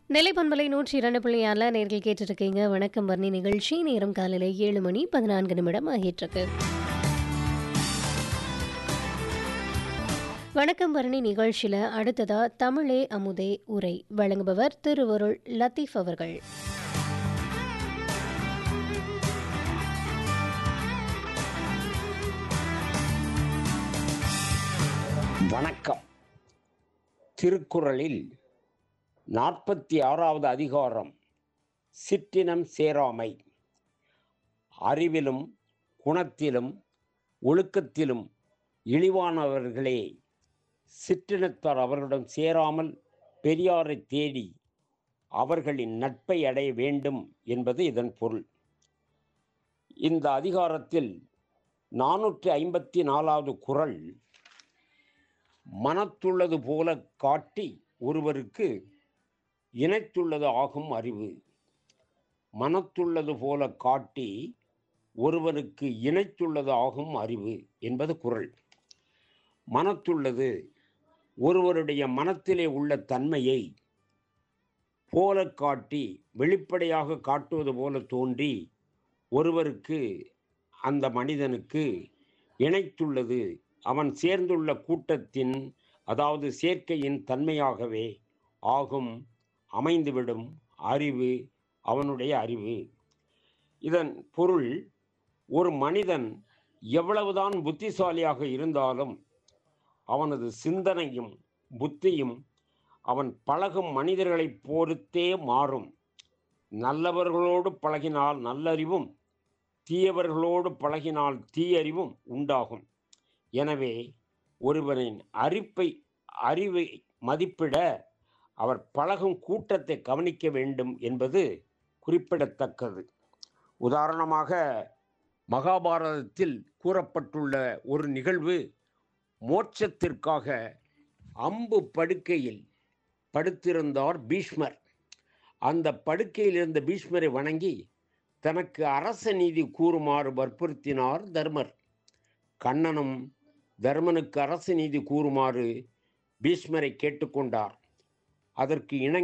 நிலைப்பண்பலை நூற்றி இரண்டு புள்ளி ஆறில் நேர்கள் கேட்டுருக்கீங்க வணக்கம் வர்ணி நிகழ்ச்சி நேரம் காலையில் ஏழு மணி பதினான்கு நிமிடம் ஆகிட்டிருக்கு வணக்கம் வர்ணி நிகழ்ச்சியில் அடுத்ததா தமிழே அமுதே உரை வழங்குபவர் திருவருள் லத்தீஃப் அவர்கள் வணக்கம் திருக்குறளில் நாற்பத்தி ஆறாவது அதிகாரம் சிற்றினம் சேராமை அறிவிலும் குணத்திலும் ஒழுக்கத்திலும் இழிவானவர்களே சிற்றினத்தார் அவர்களிடம் சேராமல் பெரியாரை தேடி அவர்களின் நட்பை அடைய வேண்டும் என்பது இதன் பொருள் இந்த அதிகாரத்தில் நானூற்றி ஐம்பத்தி நாலாவது குறள் மனத்துள்ளது போல காட்டி ஒருவருக்கு இணைத்துள்ளது ஆகும் அறிவு மனத்துள்ளது போல காட்டி ஒருவருக்கு இணைத்துள்ளது ஆகும் அறிவு என்பது குறள் மனத்துள்ளது ஒருவருடைய மனத்திலே உள்ள தன்மையை போல காட்டி வெளிப்படையாக காட்டுவது போல தோன்றி ஒருவருக்கு அந்த மனிதனுக்கு இணைத்துள்ளது அவன் சேர்ந்துள்ள கூட்டத்தின் அதாவது சேர்க்கையின் தன்மையாகவே ஆகும் அமைந்துவிடும் அறிவு அவனுடைய அறிவு இதன் பொருள் ஒரு மனிதன் எவ்வளவுதான் புத்திசாலியாக இருந்தாலும் அவனது சிந்தனையும் புத்தியும் அவன் பழகும் மனிதர்களைப் பொறுத்தே மாறும் நல்லவர்களோடு பழகினால் நல்லறிவும் தீயவர்களோடு பழகினால் தீயறிவும் உண்டாகும் எனவே ஒருவரின் அறிப்பை அறிவை மதிப்பிட அவர் பழகும் கூட்டத்தை கவனிக்க வேண்டும் என்பது குறிப்பிடத்தக்கது உதாரணமாக மகாபாரதத்தில் கூறப்பட்டுள்ள ஒரு நிகழ்வு மோட்சத்திற்காக அம்பு படுக்கையில் படுத்திருந்தார் பீஷ்மர் அந்த படுக்கையில் இருந்த பீஷ்மரை வணங்கி தனக்கு அரச நீதி கூறுமாறு வற்புறுத்தினார் தர்மர் கண்ணனும் தர்மனுக்கு அரசு நீதி கூறுமாறு பீஷ்மரை கேட்டுக்கொண்டார் அதற்கு இணங்கி